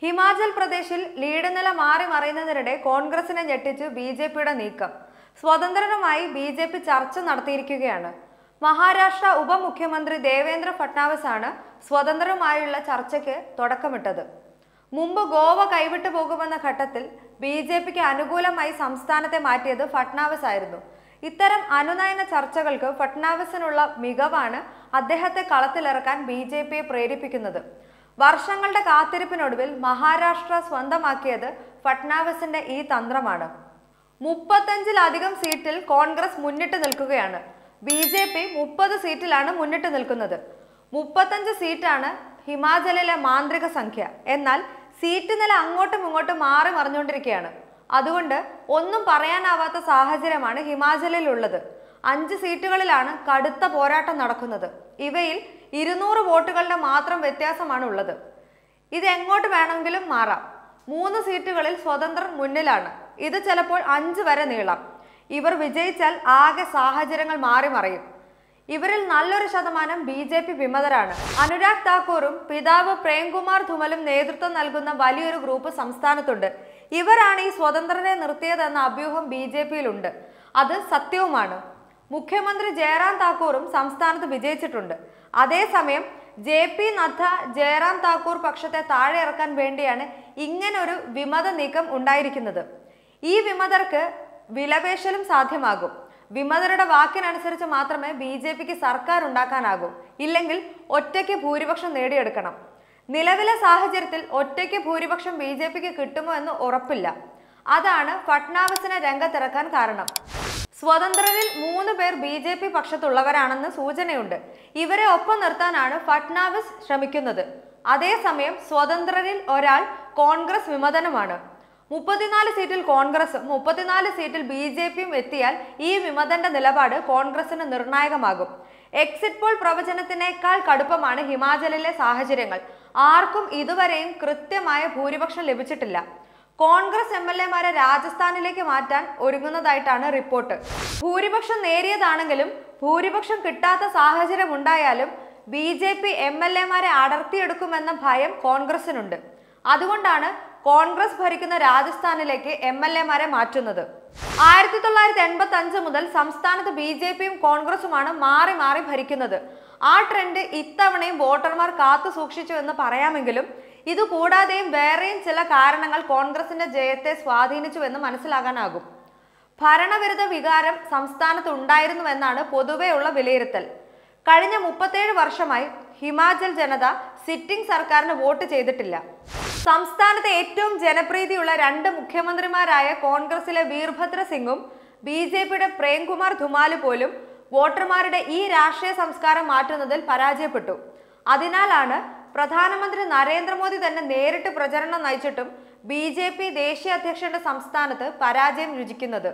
ഹിമാചൽ പ്രദേശിൽ ലീഡ് നില മാറി മറിയുന്നതിനിടെ കോൺഗ്രസിനെ ഞെട്ടിച്ചു ബി ജെ പിയുടെ നീക്കം സ്വതന്ത്രനുമായി ബി ജെ പി ചർച്ച നടത്തിയിരിക്കുകയാണ് മഹാരാഷ്ട്ര ഉപമുഖ്യമന്ത്രി ദേവേന്ദ്ര ഫട്നാവിസ് ആണ് സ്വതന്ത്രരുമായുള്ള ചർച്ചയ്ക്ക് തുടക്കമിട്ടത് മുമ്പ് ഗോവ കൈവിട്ടു പോകുമെന്ന ഘട്ടത്തിൽ ബി ജെ പിക്ക് അനുകൂലമായി സംസ്ഥാനത്തെ മാറ്റിയത് ഫട്നാവിസ് ആയിരുന്നു ഇത്തരം അനുനയന ചർച്ചകൾക്ക് ഫട്നാവിസിനുള്ള മികവാണ് അദ്ദേഹത്തെ കളത്തിലിറക്കാൻ ബി ജെ പിയെ പ്രേരിപ്പിക്കുന്നത് വർഷങ്ങളുടെ കാത്തിരിപ്പിനൊടുവിൽ മഹാരാഷ്ട്ര സ്വന്തമാക്കിയത് ഫട്നാവിസിന്റെ ഈ തന്ത്രമാണ് മുപ്പത്തഞ്ചിലധികം സീറ്റിൽ കോൺഗ്രസ് മുന്നിട്ട് നിൽക്കുകയാണ് ബി ജെ പി മുപ്പത് സീറ്റിലാണ് മുന്നിട്ട് നിൽക്കുന്നത് മുപ്പത്തഞ്ച് സീറ്റാണ് ഹിമാചലിലെ മാന്ത്രിക സംഖ്യ എന്നാൽ സീറ്റ് നില അങ്ങോട്ടും ഇങ്ങോട്ടും മാറി മറിഞ്ഞുകൊണ്ടിരിക്കുകയാണ് അതുകൊണ്ട് ഒന്നും പറയാനാവാത്ത സാഹചര്യമാണ് ഹിമാചലിൽ ഉള്ളത് അഞ്ച് സീറ്റുകളിലാണ് കടുത്ത പോരാട്ടം നടക്കുന്നത് ഇവയിൽ ഇരുന്നൂറ് വോട്ടുകളുടെ മാത്രം വ്യത്യാസമാണ് ഉള്ളത് ഇത് എങ്ങോട്ട് വേണമെങ്കിലും മാറാം മൂന്ന് സീറ്റുകളിൽ സ്വതന്ത്രർ മുന്നിലാണ് ഇത് ചിലപ്പോൾ അഞ്ച് വരെ നീളാം ഇവർ വിജയിച്ചാൽ ആകെ സാഹചര്യങ്ങൾ മാറി മറിയും ഇവരിൽ നല്ലൊരു ശതമാനം ബി ജെ പി വിമതരാണ് അനുരാഗ് താക്കൂറും പിതാവ് പ്രേംകുമാർ ധുമലും നേതൃത്വം നൽകുന്ന വലിയൊരു ഗ്രൂപ്പ് സംസ്ഥാനത്തുണ്ട് ഇവരാണ് ഈ സ്വതന്ത്രനെ നിർത്തിയതെന്ന അഭ്യൂഹം ബി ജെ പിയിലുണ്ട് അത് സത്യവുമാണ് മുഖ്യമന്ത്രി ജയറാം താക്കൂറും സംസ്ഥാനത്ത് വിജയിച്ചിട്ടുണ്ട് അതേസമയം ജെ പി നദ്ദ ജയറാം താക്കൂർ പക്ഷത്തെ താഴെ ഇറക്കാൻ വേണ്ടിയാണ് ഇങ്ങനൊരു വിമത നീക്കം ഉണ്ടായിരിക്കുന്നത് ഈ വിമതർക്ക് വിലപേശലും സാധ്യമാകും വിമതരുടെ വാക്കിനനുസരിച്ച് മാത്രമേ ബി ജെ പിക്ക് സർക്കാർ ഉണ്ടാക്കാനാകൂ ഇല്ലെങ്കിൽ ഒറ്റയ്ക്ക് ഭൂരിപക്ഷം നേടിയെടുക്കണം നിലവിലെ സാഹചര്യത്തിൽ ഒറ്റയ്ക്ക് ഭൂരിപക്ഷം ബി ജെ പിക്ക് കിട്ടുമോ എന്ന് ഉറപ്പില്ല അതാണ് ഫട്നാവിസിനെ രംഗത്തിറക്കാൻ കാരണം സ്വതന്ത്രരിൽ മൂന്ന് പേർ ബി ജെ പി പക്ഷത്തുള്ളവരാണെന്ന് സൂചനയുണ്ട് ഇവരെ ഒപ്പം നിർത്താനാണ് ഫട്നാവിസ് ശ്രമിക്കുന്നത് അതേസമയം സ്വതന്ത്രരിൽ ഒരാൾ കോൺഗ്രസ് വിമതനുമാണ് മുപ്പത്തിനാല് സീറ്റിൽ കോൺഗ്രസും മുപ്പത്തിനാല് സീറ്റിൽ ബി ജെ പിയും എത്തിയാൽ ഈ വിമതന്റെ നിലപാട് കോൺഗ്രസിന് നിർണായകമാകും എക്സിറ്റ് പോൾ പ്രവചനത്തിനേക്കാൾ കടുപ്പമാണ് ഹിമാചലിലെ സാഹചര്യങ്ങൾ ആർക്കും ഇതുവരെയും കൃത്യമായ ഭൂരിപക്ഷം ലഭിച്ചിട്ടില്ല കോൺഗ്രസ് എം എൽ എമാരെ രാജസ്ഥാനിലേക്ക് മാറ്റാൻ ഒരുങ്ങുന്നതായിട്ടാണ് റിപ്പോർട്ട് ഭൂരിപക്ഷം നേരിയതാണെങ്കിലും ഭൂരിപക്ഷം കിട്ടാത്ത സാഹചര്യം ഉണ്ടായാലും B J P M L എമാരെ അടർത്തിയെടുക്കുമെന്ന ഭയം കോൺഗ്രസിനുണ്ട് അതുകൊണ്ടാണ് കോൺഗ്രസ് ഭരിക്കുന്ന രാജസ്ഥാനിലേക്ക് എം എൽ എമാരെ മാറ്റുന്നത് ആയിരത്തി തൊള്ളായിരത്തി എൺപത്തി അഞ്ച് മുതൽ സംസ്ഥാനത്ത് ബി ജെ പിയും കോൺഗ്രസുമാണ് മാറി മാറി ഭരിക്കുന്നത് ആ ട്രെൻഡ് ഇത്തവണയും വോട്ടർമാർ കാത്തു സൂക്ഷിച്ചു എന്ന് പറയാമെങ്കിലും ഇത് കൂടാതെയും വേറെയും ചില കാരണങ്ങൾ കോൺഗ്രസിന്റെ ജയത്തെ സ്വാധീനിച്ചു എന്ന് മനസ്സിലാകാനാകും ഭരണവിരുദ്ധ വികാരം സംസ്ഥാനത്ത് ഉണ്ടായിരുന്നുവെന്നാണ് പൊതുവെയുള്ള വിലയിരുത്തൽ കഴിഞ്ഞ മുപ്പത്തേഴ് വർഷമായി ഹിമാചൽ ജനത സിറ്റിംഗ് സർക്കാരിന് വോട്ട് ചെയ്തിട്ടില്ല സംസ്ഥാനത്തെ ഏറ്റവും ജനപ്രീതിയുള്ള രണ്ട് മുഖ്യമന്ത്രിമാരായ കോൺഗ്രസിലെ വീർഭദ്ര സിംഗും ബി ജെ പിയുടെ പ്രേംകുമാർ ധുമാല് പോലും വോട്ടർമാരുടെ ഈ രാഷ്ട്രീയ സംസ്കാരം മാറ്റുന്നതിൽ പരാജയപ്പെട്ടു അതിനാലാണ് പ്രധാനമന്ത്രി നരേന്ദ്രമോദി തന്നെ നേരിട്ട് പ്രചരണം നയിച്ചിട്ടും ബി ജെ പി ദേശീയ അധ്യക്ഷന്റെ സംസ്ഥാനത്ത് പരാജയം രുചിക്കുന്നത്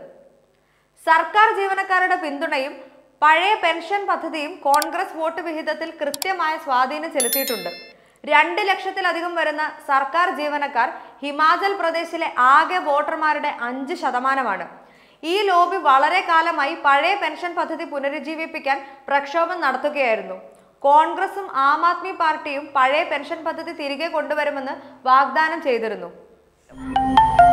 സർക്കാർ ജീവനക്കാരുടെ പിന്തുണയും പഴയ പെൻഷൻ പദ്ധതിയും കോൺഗ്രസ് വോട്ട് വിഹിതത്തിൽ കൃത്യമായ സ്വാധീനം ചെലുത്തിയിട്ടുണ്ട് രണ്ട് ലക്ഷത്തിലധികം വരുന്ന സർക്കാർ ജീവനക്കാർ ഹിമാചൽ പ്രദേശിലെ ആകെ വോട്ടർമാരുടെ അഞ്ച് ശതമാനമാണ് ഈ ലോബി വളരെ കാലമായി പഴയ പെൻഷൻ പദ്ധതി പുനരുജ്ജീവിപ്പിക്കാൻ പ്രക്ഷോഭം നടത്തുകയായിരുന്നു കോൺഗ്രസും ആം ആദ്മി പാർട്ടിയും പഴയ പെൻഷൻ പദ്ധതി തിരികെ കൊണ്ടുവരുമെന്ന് വാഗ്ദാനം ചെയ്തിരുന്നു